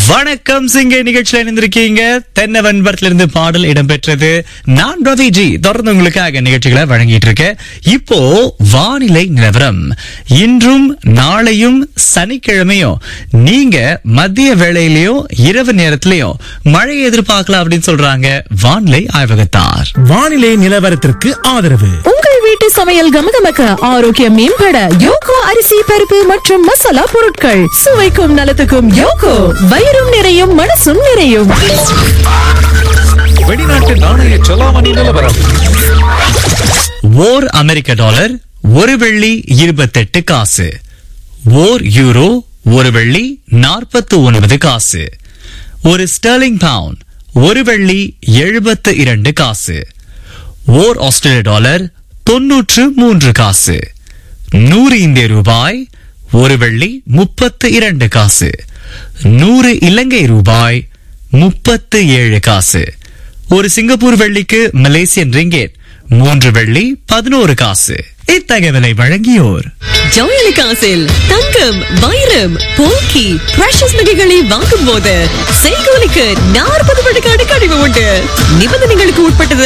வணக்கம் சிங்க நிகழ்ச்சியில இணைந்திருக்கீங்க தென்னவன் படத்திலிருந்து பாடல் இடம்பெற்றது நான் ரவிஜி தொடர்ந்து உங்களுக்காக நிகழ்ச்சிகளை வழங்கிட்டு இருக்கேன் இப்போ வானிலை நிலவரம் இன்றும் நாளையும் சனிக்கிழமையும் நீங்க மதிய வேளையிலயும் இரவு நேரத்திலயும் மழையை எதிர்பார்க்கலாம் அப்படின்னு சொல்றாங்க வானிலை ஆய்வகத்தார் வானிலை நிலவரத்திற்கு ஆதரவு உங்கள் வீட்டு சமையல் கமகமக்க ஆரோக்கியம் மேம்பட யோகோ அரிசி பருப்பு மற்றும் மசாலா பொருட்கள் சுவைக்கும் நலத்துக்கும் யோகோ வயிறும் நிறையும் மனசும் நிறையும் வெளிநாட்டு நாணய செலாவணி நிலவரம் ஓர் அமெரிக்க டாலர் ஒரு வெள்ளி இருபத்தெட்டு காசு ஓர் யூரோ ஒரு வெள்ளி நாற்பத்து ஒன்பது காசு ஒரு ஸ்டெர்லிங் பவுண்ட் ஒரு வெள்ளி எழுபத்து இரண்டு காசு ஓர் ஆஸ்திரேலிய டாலர் தொன்னூற்று மூன்று காசு நூறு இந்திய ரூபாய் ஒரு வெள்ளி முப்பத்து இரண்டு காசு நூறு இலங்கை ரூபாய் முப்பத்து ஏழு காசு ஒரு சிங்கப்பூர் வெள்ளிக்கு மலேசியன் ரிங்கெட் மூன்று வெள்ளி பதினோரு காசு இத்தகவலை வழங்கியோர் ஜவுளிக்காசில் தங்கம் வைரம் போக்கி பிரஷஸ் நகைகளை வாங்கும் போது செய்கூலிக்கு நாற்பது விழுக்காடு கழிவு உண்டு நிபந்தனைகளுக்கு உட்பட்டது